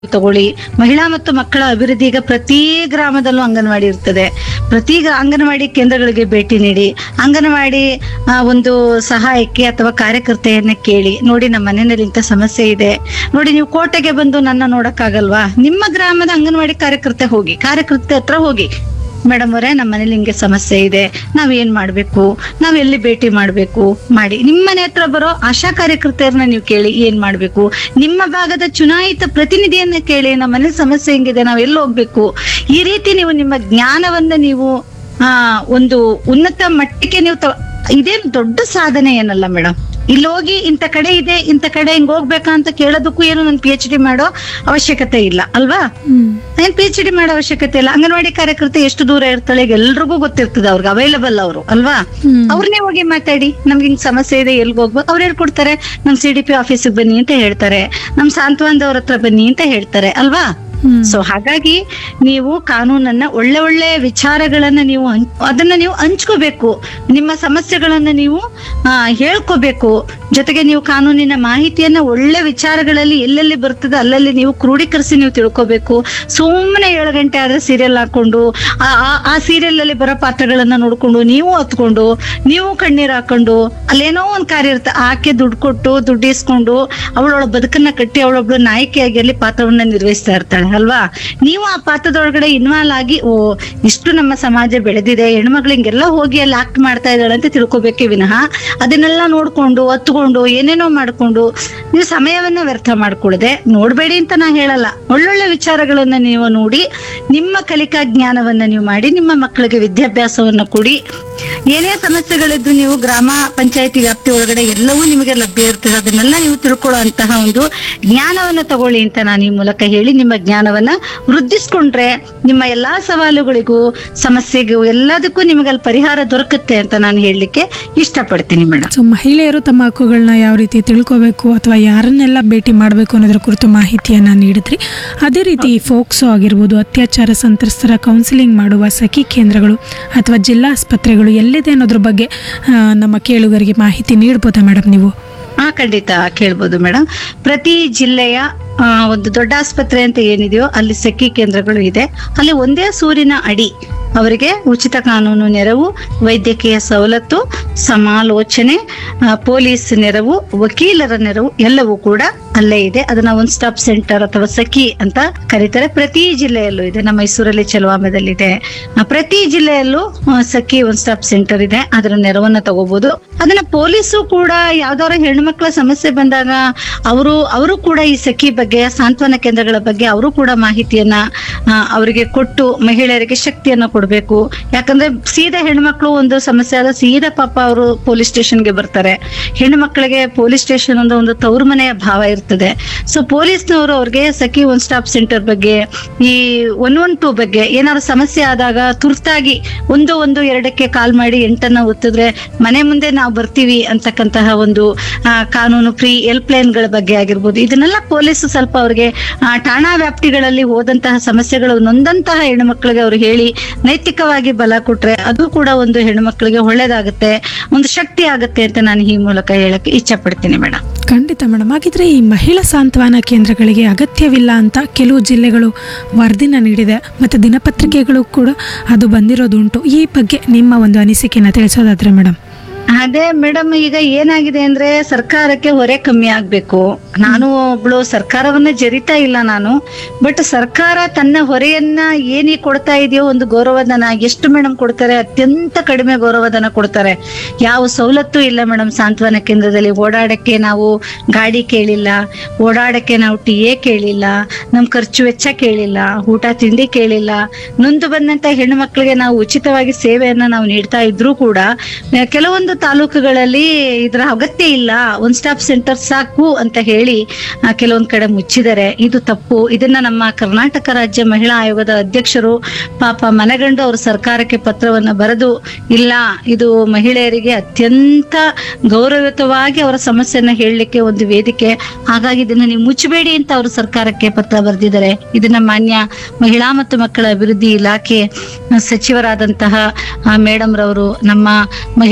ತಗೊಳ್ಳಿ ಮಹಿಳಾ ಮತ್ತು ಮಕ್ಕಳ ಅಭಿವೃದ್ಧಿ ಈಗ ಪ್ರತಿ ಗ್ರಾಮದಲ್ಲೂ ಅಂಗನವಾಡಿ ಇರ್ತದೆ ಪ್ರತಿ ಗ- ಅಂಗನವಾಡಿ ಕೇಂದ್ರಗಳಿಗೆ ಭೇಟಿ ನೀಡಿ ಅಂಗನವಾಡಿ ಆ, ಒಂದು ಸಹಾಯಕ್ಕೆ ಅಥವಾ ಕಾರ್ಯಕರ್ತೆಯನ್ನ ಕೇಳಿ ನೋಡಿ ನಮ್ಮ ಮನೆಯಲ್ಲಿ ಇಂಥ ಸಮಸ್ಯೆ ಇದೆ ನೋಡಿ ನೀವು ಕೋಟೆಗೆ ಬಂದು ನನ್ನ ನೋಡಕ್ಕಾಗಲ್ವಾ ನಿಮ್ಮ ಗ್ರಾಮದ ಅಂಗನವಾಡಿ ಕಾರ್ಯಕರ್ತೆ ಹೋಗಿ ಕಾರ್ಯಕರ್ತೆ ಹತ್ರ ಹೋಗಿ ಮೇಡಮ್ ಅವರೇ ನಮ್ಮ ಮನೇಲಿ ಹಿಂಗೆ ಸಮಸ್ಯೆ ಇದೆ ನಾವ್ ಏನ್ ಮಾಡ್ಬೇಕು ನಾವ್ ಎಲ್ಲಿ ಭೇಟಿ ಮಾಡ್ಬೇಕು ಮಾಡಿ ನಿಮ್ಮ ಮನೆ ಹತ್ರ ಬರೋ ಆಶಾ ಕಾರ್ಯಕರ್ತೆಯರನ್ನ ನೀವು ಕೇಳಿ ಏನ್ ಮಾಡ್ಬೇಕು ನಿಮ್ಮ ಭಾಗದ ಚುನಾಯಿತ ಪ್ರತಿನಿಧಿಯನ್ನ ಕೇಳಿ ನಮ್ಮ ಮನೇಲಿ ಸಮಸ್ಯೆ ಹಿಂಗಿದೆ ನಾವ್ ಎಲ್ಲಿ ಹೋಗ್ಬೇಕು ಈ ರೀತಿ ನೀವು ನಿಮ್ಮ ಜ್ಞಾನವನ್ನ ನೀವು ಆ ಒಂದು ಉನ್ನತ ಮಟ್ಟಕ್ಕೆ ನೀವು ತ- ಇದೇನು ದೊಡ್ಡ ಸಾಧನೆ ಏನಲ್ಲ ಮೇಡಮ್ ಇಲ್ಲಿ ಹೋಗಿ ಇಂಥ ಕಡೆ ಇದೆ ಇಂಥ ಕಡೆ ಹಿಂಗ್ ಹೋಗ್ಬೇಕಾ ಅಂತ ಕೇಳೋದಕ್ಕೂ ಏನು ನನ್ ಪಿ ಎಚ್ ಡಿ ಮಾಡೋ ಅವಶ್ಯಕತೆ ಇಲ್ಲ ಅಲ್ವಾ ಹ್ಮ್ ಏನ್ ಪಿ ಎಚ್ ಡಿ ಮಾಡೋ ಅವಶ್ಯಕತೆ ಇಲ್ಲ ಅಂಗನವಾಡಿ ಕಾರ್ಯಕರ್ತೆ ಎಷ್ಟು ದೂರ ಇರ್ತಾಳೆ ಈಗ ಎಲ್ರಿಗೂ ಗೊತ್ತಿರ್ತದೆ ಅವ್ರಿಗೆ ಅವೈಲಬಲ್ ಅವರು ಅಲ್ವಾ ಹ್ಮ್. ಅವ್ರನ್ನೇ ಹೋಗಿ ಮಾತಾಡಿ ನಮ್ಗೆ ಹಿಂಗ್ ಸಮಸ್ಯೆ ಇದೆ ಎಲ್ಗ್ ಹೋಗ್ಬೇಕು ಅವ್ರು ಹೇಳ್ಕೊಡ್ತಾರೆ ನಮ್ ಸಿ ಡಿ ಪಿ ಆಫೀಸಿಗೆ ಬನ್ನಿ ಅಂತ ಹೇಳ್ತಾರೆ ನಮ್ ಸಾಂತ್ವನದವ್ರ ಹತ್ರ ಬನ್ನಿ ಅಂತ ಹೇಳ್ತಾರೆ ಅಲ್ವಾ ಹ್ಮ್. ಸೊ ಹಾಗಾಗಿ ನೀವು ಕಾನೂನನ್ನ ಒಳ್ಳೆ ಒಳ್ಳೆ ವಿಚಾರಗಳನ್ನ ನೀವು ಹಂಚ್- ಅದನ್ನ ನೀವು ಹಂಚ್ಕೋಬೇಕು ನಿಮ್ಮ ಸಮಸ್ಯೆಗಳನ್ನ ನೀವು ಆ, ಹೇಳ್ಕೋಬೇಕು ಜೊತೆಗೆ ನೀವು ಕಾನೂನಿನ ಮಾಹಿತಿಯನ್ನ ಒಳ್ಳೆ ವಿಚಾರಗಳಲ್ಲಿ ಎಲ್ಲೆಲ್ಲಿ ಬರ್ತದೆ ಅಲ್ಲಲ್ಲಿ ನೀವು ಕ್ರೋಢೀಕರಿಸಿ ನೀವು ತಿಳ್ಕೋಬೇಕು ಸುಮ್ಮನೆ ಏಳು ಗಂಟೆ ಆದ್ರೆ ಸೀರಿಯಲ್ ಹಾಕೊಂಡು ಆ- ಆ- ಆ ಸೀರಿಯಲ್ ಅಲ್ಲಿ ಬರೋ ಪಾತ್ರಗಳನ್ನ ನೋಡ್ಕೊಂಡು ನೀವು ಹತ್ಕೊಂಡು ನೀವು ಕಣ್ಣೀರ್ ಹಾಕೊಂಡು ಅಲ್ಲೇನೋ ಒಂದ್ ಕಾರ್ಯ ಇರುತ್ತೆ ಆಕೆ ದುಡ್ಡು ಕೊಟ್ಟು ದುಡ್ಡು ಇಸ್ಕೊಂಡು ಅವಳೊಳ ಬದುಕನ್ನ ಕಟ್ಟಿ ಅವಳೊಬ್ಳು ನಾಯಕಿಯಾಗಿ ಅಲ್ಲಿ ಪಾತ್ರವನ್ನ ನಿರ್ವಹಿಸ್ತಾ ಇರ್ತಾಳೆ ಅಲ್ವಾ ನೀವು ಆ ಪಾತ್ರದೊಳಗಡೆ ಇನ್ವಾಲ್ವ್ ಆಗಿ ಓ ಇಷ್ಟು ನಮ್ಮ ಸಮಾಜ ಬೆಳೆದಿದೆ ಹೆಣ್ಮಕ್ಳು ಹಿಂಗೆಲ್ಲ ಹೋಗಿ ಅಲ್ಲಿ ಆಕ್ಟ್ ಮಾಡ್ತಾ ಇದ್ದಾಳೆ ಅಂತ ತಿಳ್ಕೊಬೇಕೇ ವಿನಃ ಅದನ್ನೆಲ್ಲ ನೋಡ್ಕೊಂಡು ಹತ್ಕೊಂಡು ಏನೇನೋ ಮಾಡ್ಕೊಂಡು ನೀವು ಸಮಯವನ್ನ ವ್ಯರ್ಥ ಮಾಡ್ಕೊಳ್ಳದೆ ನೋಡ್ಬೇಡಿ ಅಂತ ನಾ ಹೇಳಲ್ಲ ಒಳ್ಳೊಳ್ಳೆ ವಿಚಾರಗಳನ್ನ ನೀವು ನೋಡಿ ನಿಮ್ಮ ಕಲಿಕಾ ಜ್ಞಾನವನ್ನ ನೀವು ಮಾಡಿ ನಿಮ್ಮ ಮಕ್ಕಳಿಗೆ ವಿದ್ಯಾಭ್ಯಾಸವನ್ನ ಕೊಡಿ ಏನೇ ಸಮಸ್ಯೆಗಳಿದ್ರು ನೀವು ಗ್ರಾಮ ಪಂಚಾಯತಿ ವ್ಯಾಪ್ತಿ ಒಳಗಡೆ ಎಲ್ಲವೂ ನಿಮಗೆ ಲಭ್ಯ ಇರ್ತದೆ ಅದನ್ನೆಲ್ಲ ನೀವು ತಿಳ್ಕೊಳ್ಳುವಂತಹ ಒಂದು ಜ್ಞಾನವನ್ನ ತಗೊಳ್ಳಿ ಅಂತ ನಾನು ಈ ಮೂಲಕ ಹೇಳಿ ನಿಮ್ಮ ಜ್ಞಾನವನ್ನ ವೃದ್ಧಿಸ್ಕೊಂಡ್ರೆ ನಿಮ್ಮ ಎಲ್ಲಾ ಸವಾಲುಗಳಿಗೂ ಸಮಸ್ಯೆಗೂ ಎಲ್ಲದಕ್ಕೂ ನಿಮಗೆ ಅಲ್ಲಿ ಪರಿಹಾರ ದೊರಕುತ್ತೆ ಅಂತ ನಾನು ಹೇಳಲಿಕ್ಕೆ ಇಷ್ಟಪಡ್ತೀನಿ ಮೇಡಮ್ ಸೊ ಮಹಿಳೆಯರು ತಮ್ಮ ಹಕ್ಕುಗಳನ್ನ ಯಾವ ರೀತಿ ತಿಳ್ಕೋಬೇಕು ಅಥವಾ ಯಾರನ್ನೆಲ್ಲ ಭೇಟಿ ಮಾಡಬೇಕು ಅನ್ನೋದ್ರ ಕುರಿತು ಮಾಹಿತಿಯನ್ನ ನೀಡಿದ್ರಿ ಅದೇ ರೀತಿ ಫೋಕ್ಸೋ ಆಗಿರ್ಬೋದು ಅತ್ಯಾಚಾರ ಸಂತ್ರಸ್ತರ ಕೌನ್ಸಿಲಿಂಗ್ ಮಾಡುವ ಸಖಿ ಕೇಂದ್ರಗಳು ಅಥವಾ ಜಿಲ್ಲಾ ಆಸ್ಪತ್ರೆಗಳು ಎಲ್ಲಿದೆ ಅನ್ನೋದ್ರ ಬಗ್ಗೆ ಆ, ನಮ್ಮ ಕೇಳುಗರಿಗೆ ಮಾಹಿತಿ ನೀಡ್ಬೋದಾ ಮೇಡಮ್ ನೀವು ಹಾ ಖಂಡಿತ ಕೇಳ್ಬೋದು ಮೇಡಮ್ ಪ್ರತಿ ಜಿಲ್ಲೆಯ ಆ, ಒಂದು ದೊಡ್ಡ ಆಸ್ಪತ್ರೆ ಅಂತ ಏನಿದೆಯೋ ಅಲ್ಲಿ ಸಖಿ ಕೇಂದ್ರಗಳು ಇದೆ ಅಲ್ಲಿ ಒಂದೇ ಸೂರಿನ ಅಡಿ ಅವರಿಗೆ ಉಚಿತ ಕಾನೂನು ನೆರವು ವೈದ್ಯಕೀಯ ಸವಲತ್ತು ಸಮಾಲೋಚನೆ ಆ, ಪೊಲೀಸ್ ನೆರವು ವಕೀಲರ ನೆರವು ಎಲ್ಲವೂ ಕೂಡ ಅಲ್ಲೇ ಇದೆ ಅದನ್ನ ಒನ್ ಸ್ಟಾಪ್ ಸೆಂಟರ್ ಅಥವಾ ಸಖಿ ಅಂತ ಕರೀತಾರೆ ಪ್ರತಿ ಜಿಲ್ಲೆಯಲ್ಲೂ ಇದೆ ನಮ್ಮ ಮೈಸೂರಲ್ಲಿ ಚಲವಾಮದಲ್ಲಿದೆ ಆ, ಪ್ರತಿ ಜಿಲ್ಲೆಯಲ್ಲೂ ಆ, ಸಖಿ ಒನ್ ಸ್ಟಾಪ್ ಸೆಂಟರ್ ಇದೆ ಅದರ ನೆರವನ್ನ ತಗೋಬಹುದು ಅದನ್ನ ಪೊಲೀಸು ಕೂಡ ಯಾವ್ದಾದ್ರು ಹೆಣ್ಮಕ್ಳ ಸಮಸ್ಯೆ ಬಂದಾಗ ಅವರು ಅವರು ಕೂಡ ಈ ಸಖಿ ಬಗ್ಗೆ ಸಾಂತ್ವನ ಕೇಂದ್ರಗಳ ಬಗ್ಗೆ ಅವರು ಕೂಡ ಮಾಹಿತಿಯನ್ನ ಆ, ಅವರಿಗೆ ಕೊಟ್ಟು ಮಹಿಳೆಯರಿಗೆ ಶಕ್ತಿಯನ್ನ ಕೊಡ್ಬೇಕು ಯಾಕಂದ್ರೆ ಸೀದಾ ಹೆಣ್ಮಕ್ಳು ಒಂದು ಸಮಸ್ಯೆ ಆದ ಸೀದಾ ಪಾಪ ಅವರು ಪೊಲೀಸ್ ಸ್ಟೇಷನ್ಗೆ ಬರ್ತಾರೆ ಹೆಣ್ಣು ಮಕ್ಕಳಿಗೆ ಪೊಲೀಸ್ ಸ್ಟೇಷನ್ ಒಂದು ಒಂದು ತವರು ಮನೆಯ ಭಾವ ಇರ್ತದೆ ಸೊ ಪೊಲೀಸ್ನವರು ಅವ್ರಿಗೆ ಸಖಿ ಒನ್ ಸ್ಟಾಪ್ ಸೆಂಟರ್ ಬಗ್ಗೆ ಈ ಒನ್ ಒನ್ ಟೂ ಬಗ್ಗೆ ಏನಾದ್ರು ಸಮಸ್ಯೆ ಆದಾಗ ತುರ್ತಾಗಿ ಒಂದು ಒಂದು ಎರಡಕ್ಕೆ ಕಾಲ್ ಮಾಡಿ ಎಂಟನ್ನ ಒತ್ತಿದ್ರೆ ಮನೆ ಮುಂದೆ ನಾವು ಬರ್ತೀವಿ ಅಂತಕ್ಕಂತಹ ಒಂದು ಆ, ಕಾನೂನು ಫ್ರೀ ಹೆಲ್ಪ್ ಲೈನ್ಗಳ ಬಗ್ಗೆ ಆಗಿರ್ಬೋದು ಇದನ್ನೆಲ್ಲ ಪೊಲೀಸ್ ಸ್ವಲ್ಪ ಅವ್ರಿಗೆ ಆ, ಠಾಣಾ ವ್ಯಾಪ್ತಿಗಳಲ್ಲಿ ಹೋದಂತಹ ಸಮಸ್ಯೆಗಳು ನೊಂದಂತಹ ಹೆಣ್ಮಕ್ಳಿಗೆ ಅವ್ರು ಹೇಳಿ ನೈತಿಕವಾಗಿ ಬಲ ಕೊಟ್ರೆ ಅದು ಕೂಡ ಒಂದು ಹೆಣ್ಮಕ್ಳಿಗೆ ಒಳ್ಳೇದಾಗುತ್ತೆ ಒಂದು ಶಕ್ತಿ ಆಗುತ್ತೆ ಅಂತ ನಾನು ಈ ಮೂಲಕ ಹೇಳಕ್ಕೆ ಇಚ್ಛೆ ಪಡ್ತೀನಿ ಮೇಡಮ್ ಖಂಡಿತ ಮೇಡಮ್ ಹಾಗಿದ್ರೆ ಈ ಮಹಿಳಾ ಸಾಂತ್ವನ ಕೇಂದ್ರಗಳಿಗೆ ಅಗತ್ಯವಿಲ್ಲ ಅಂತ ಕೆಲವು ಜಿಲ್ಲೆಗಳು ವರದಿನ ನೀಡಿದೆ ಮತ್ತು ದಿನಪತ್ರಿಕೆಗಳು ಕೂಡ ಅದು ಬಂದಿರೋದುಂಟು ಈ ಬಗ್ಗೆ ನಿಮ್ಮ ಒಂದು ಅನಿಸಿಕೆನ ತಿಳಿಸೋದಾದ್ರೆ ಮೇಡಮ್ ಅದೇ ಮೇಡಮ್ ಈಗ ಏನಾಗಿದೆ ಅಂದ್ರೆ ಸರ್ಕಾರಕ್ಕೆ ಹೊರೆ ಕಮ್ಮಿ ಆಗ್ಬೇಕು ನಾನು ಒಬ್ಳು ಸರ್ಕಾರವನ್ನ ಜರಿತಾ ಇಲ್ಲ ನಾನು ಬಟ್ ಸರ್ಕಾರ ತನ್ನ ಹೊರೆಯನ್ನ ಏನಿ ಕೊಡ್ತಾ ಇದೆಯೋ ಒಂದು ಗೌರವಧನ ಎಷ್ಟು ಮೇಡಮ್ ಕೊಡ್ತಾರೆ ಅತ್ಯಂತ ಕಡಿಮೆ ಗೌರವಧನ ಕೊಡ್ತಾರೆ ಯಾವ ಸವಲತ್ತು ಇಲ್ಲ ಮೇಡಮ್ ಸಾಂತ್ವನ ಕೇಂದ್ರದಲ್ಲಿ ಓಡಾಡಕ್ಕೆ ನಾವು ಗಾಡಿ ಕೇಳಿಲ್ಲ ಓಡಾಡಕ್ಕೆ ನಾವು ಟಿ ಎ ಕೇಳಿಲ್ಲ ನಮ್ ಖರ್ಚು ವೆಚ್ಚ ಕೇಳಿಲ್ಲ ಊಟ ತಿಂಡಿ ಕೇಳಿಲ್ಲ ನೊಂದು ಬಂದಂತ ಹೆಣ್ಣು ಮಕ್ಕಳಿಗೆ ನಾವು ಉಚಿತವಾಗಿ ಸೇವೆಯನ್ನ ನಾವು ನೀಡ್ತಾ ಇದ್ರೂ ಕೂಡ ಆ, ಕೆಲವೊಂದು ತಾಲೂಕುಗಳಲ್ಲಿ ಇದರ ಅಗತ್ಯ ಇಲ್ಲ ಒನ್ ಸ್ಟಾಪ್ ಸೆಂಟರ್ ಸಾಕು ಅಂತ ಹೇಳಿ ಆ, ಕೆಲವೊಂದ್ ಕಡೆ ಮುಚ್ಚಿದ್ದಾರೆ ಇದು ತಪ್ಪು ಇದನ್ನ ನಮ್ಮ ಕರ್ನಾಟಕ ರಾಜ್ಯ ಮಹಿಳಾ ಆಯೋಗದ ಅಧ್ಯಕ್ಷರು ಪಾಪ ಮನಗಂಡು ಅವರು ಸರ್ಕಾರಕ್ಕೆ ಪತ್ರವನ್ನ ಬರೆದು ಇಲ್ಲ ಇದು ಮಹಿಳೆಯರಿಗೆ ಅತ್ಯಂತ ಗೌರವಯುತವಾಗಿ ಅವರ ಸಮಸ್ಯೆಯನ್ನ ಹೇಳಲಿಕ್ಕೆ ಒಂದು ವೇದಿಕೆ ಹಾಗಾಗಿ ಇದನ್ನ ನೀವು ಮುಚ್ಚಬೇಡಿ ಅಂತ ಅವರು ಸರ್ಕಾರಕ್ಕೆ ಪತ್ರ ಬರೆದಿದ್ದಾರೆ ಇದನ್ನ ಮಾನ್ಯ ಮಹಿಳಾ ಮತ್ತು ಮಕ್ಕಳ ಅಭಿವೃದ್ಧಿ ಇಲಾಖೆ ಸಚಿವರಾದಂತಹ ಮೇಡಮ್ ರವರು ನಮ್ಮ ಮಹಿಳೆಯರ ಬಗ್ಗೆ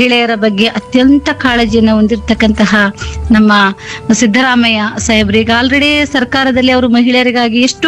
ಬಗ್ಗೆ ಅತ್ಯಂತ ಕಾಳಜಿಯನ್ನು ಹೊಂದಿರತಕ್ಕಂತಹ ನಮ್ಮ ಸಿದ್ದರಾಮಯ್ಯ ಸಾಹೇಬ್ರಿಗೆ ಆಲ್ರೆಡಿ ಸರ್ಕಾರದಲ್ಲಿ ಅವರು ಮಹಿಳೆಯರಿಗಾಗಿ ಎಷ್ಟು